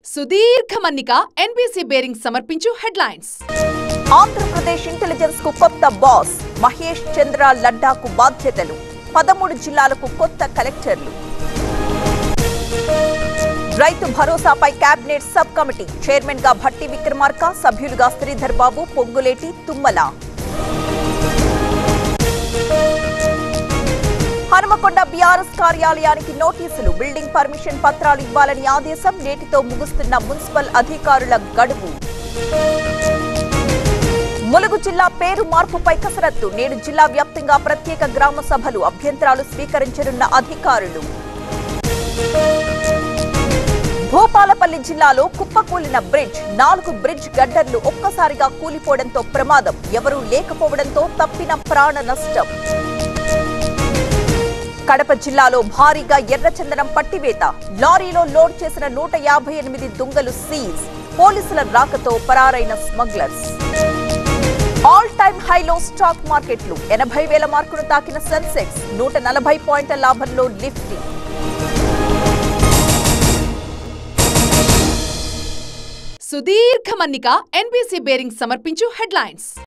సుదీర్ఘ మన్నిక NBC bearing సమర్పించు హెడ్లైన్స్ ఆంధ్రప్రదేశ్ ఇంటెలిజెన్స్ కు కొత్త బాస్ మహేష్ చంద్ర లడ్డాకు బాధ్యతలు పదమూడు జిల్లాలకు కొత్త కలెక్టర్లు రైతు భరోసాపై కేబినెట్ సబ్ కమిటీ చైర్మన్ గా భట్టి విక్రమార్క సభ్యులుగా శ్రీధర్ బాబు పొంగులేటి తుమ్మల హనుమకొండ బీఆర్ఎస్ కార్యాలయానికి నోటీసులు బిల్డింగ్ పర్మిషన్ పత్రాలు ఇవ్వాలని ఆదేశం నేటితో ముగుస్తున్న మున్సిపల్ అధికారుల గడువు ములుగు జిల్లా పేరు మార్పుపై కసరత్తు నేడు జిల్లా వ్యాప్తంగా ప్రత్యేక గ్రామ సభలు అభ్యంతరాలు స్వీకరించనున్న అధికారులు భూపాలపల్లి జిల్లాలో కుప్పకూలిన బ్రిడ్జ్ నాలుగు బ్రిడ్జ్ గడ్డర్లు ఒక్కసారిగా కూలిపోవడంతో ప్రమాదం ఎవరూ లేకపోవడంతో తప్పిన ప్రాణ నష్టం కడప జిల్లాలో భారీగా ఎర్రచందనం పట్టివేత లారీలో లోడ్ చేసిన నూట యాభై ఎనిమిది దుంగలు సీజ్ పోలీసుల రాకతో పరారైన స్మగ్లర్స్ ఆల్ టైమ్ హైలో స్టాక్ మార్కెట్లు ఎనభై వేల మార్కును తాకిన సెన్సెక్స్ నూట నలభై పాయింట్ల లాభంలో నిఫ్టీ సుదీర్ఘ మన్నిక ఎన్బీసీ బేరింగ్ సమర్పించు హెడ్లైన్స్